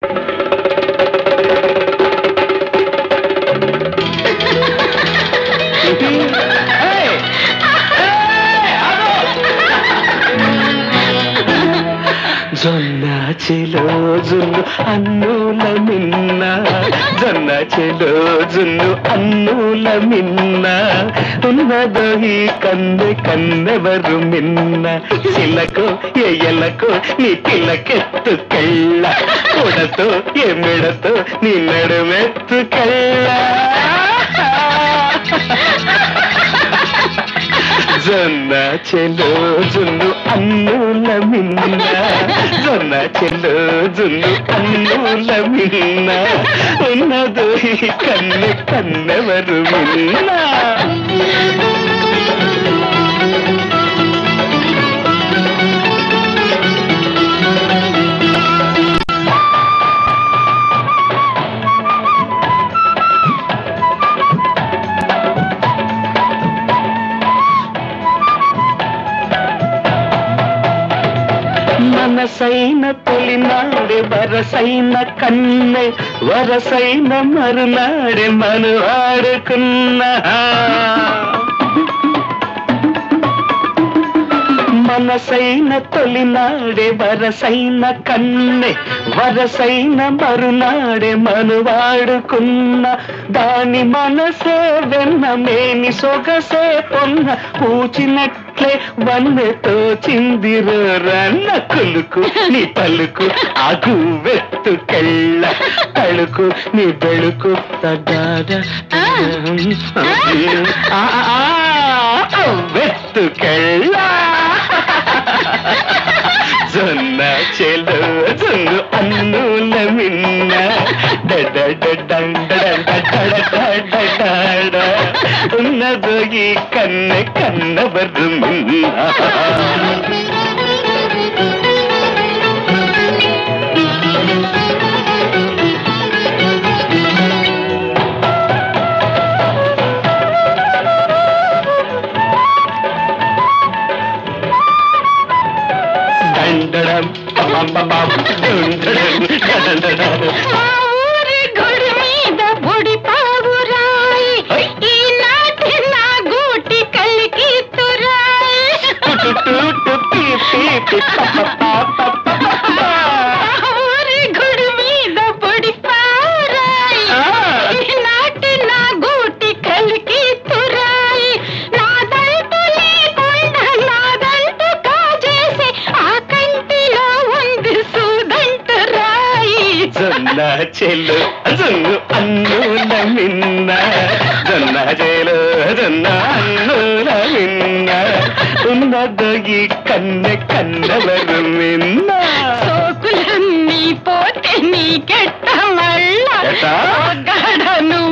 ఏయ్! ఏయ్! ఆగు! జొన్న చెలో జున్ను అన్నుల మిన్న జొన్న చెలో జున్ను అన్నుల మిన్న ఉన్నదో ఈ కన్నె కన్నెవరు మిన్న చిలకు ఎయ్యలకు నీ పిల్లకెత్తు కళ్ళ కొడతో ఎమిడతో నీ నడుమెత్తు కళ్ళ జొన్న చెలో జున్ను అన్నుల మిన్న జొన్న చెలో జున్ను అన్నుల మిన్న ఉన్నదో ఈ కన్నె కన్నెవరు మిన్న మనసైన తొలినాడే వరసైన కన్నె వరసైన మరునాడే మను ఆడుకున్నా మనసైన తొలినాడే వరసైన కన్నె వరసైన మరునాడే మనువాడుకున్న దాని మనసే వెన్న మేని సొగసే పొన్న పూచినట్లే వన్నెతో చిందిరన్న కులుకు నీ పలుకు అగు వెత్తు కెళ్ళ తళుకు నీ బెళుకు తగ్గాద వెత్తు కెళ్ళ జొన్న చెలు జొన్ను అన్నుల మిన్న డడ డడ డడ డడ డడ ఉన్నదో ఈ కన్నె కన్నవరు మిన్న డండడం పపపపం డుండడం డడండడం. మా ఊరి గుడి మీద బుడి పావురాయి ఈనాటి నా గూటి కలికి తురాయి టుటుటు పీ పీ పీ పపపపపపప. మా ఊరి గుడి మీద బుడి పావురాయి ఆ. ఈనాటి నా గూటి కలికి తురాయి నాదంటూ లేకుండా నాదంటూ కాజేసి ఆ కంటిలో ఉంది సూదంటు రాయి జొన్న చెల్లు జొన్ను అన్నుల మిన్న జొన్న చెలు జొన్న అన్నుల మిన్న ఉన్నదో ఈ కన్నె కన్నవరు మిన్న సోకులన్నీ పోతే నీకెట్ట మళ్ళా ఎట్టా? గడను